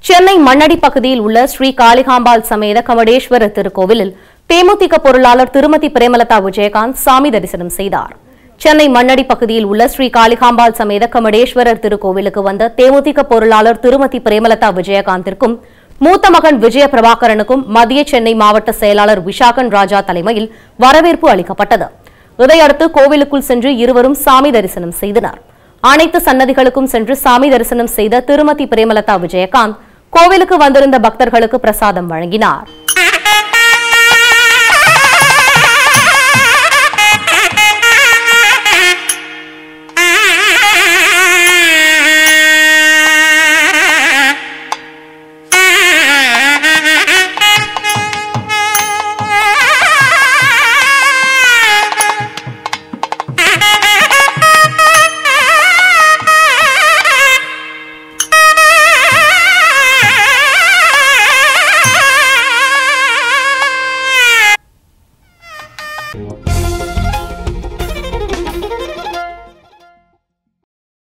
சென்னை மண்ணடி பகுதியில் உள்ள ஸ்ரீ காளிகாம்பாள் சமேத கமடேஸ்வரர் திருக்கோவிலில் தேமுதிக பொருளாளர் திருமதி பிரேமலதா விஜயகாந்த் சாமி தரிசனம் செய்தார் சென்னை மண்ணடி பகுதியில் உள்ள ஸ்ரீ காளிகாம்பாள் சமேத கமடேஸ்வரர் திருக்கோவிலுக்கு வந்த தேமுதிக பொருளாளர் திருமதி பிரேமலதா விஜயகாந்திற்கும் மூத்த மகன் விஜய பிரபாகரனுக்கும் மத்திய சென்னை மாவட்ட செயலாளர் விஷாகன் ராஜா தலைமையில் வரவேற்பு அளிக்கப்பட்டது இதையடுத்து கோவிலுக்குள் சென்று இருவரும் சாமி தரிசனம் செய்தனர் அனைத்து சன்னதிகளுக்கும் சென்று சாமி தரிசனம் செய்த திருமதி பிரேமலதா விஜயகாந்த் கோவிலுக்கு வந்திருந்த பக்தர்களுக்கு பிரசாதம் வழங்கினார் Thank you.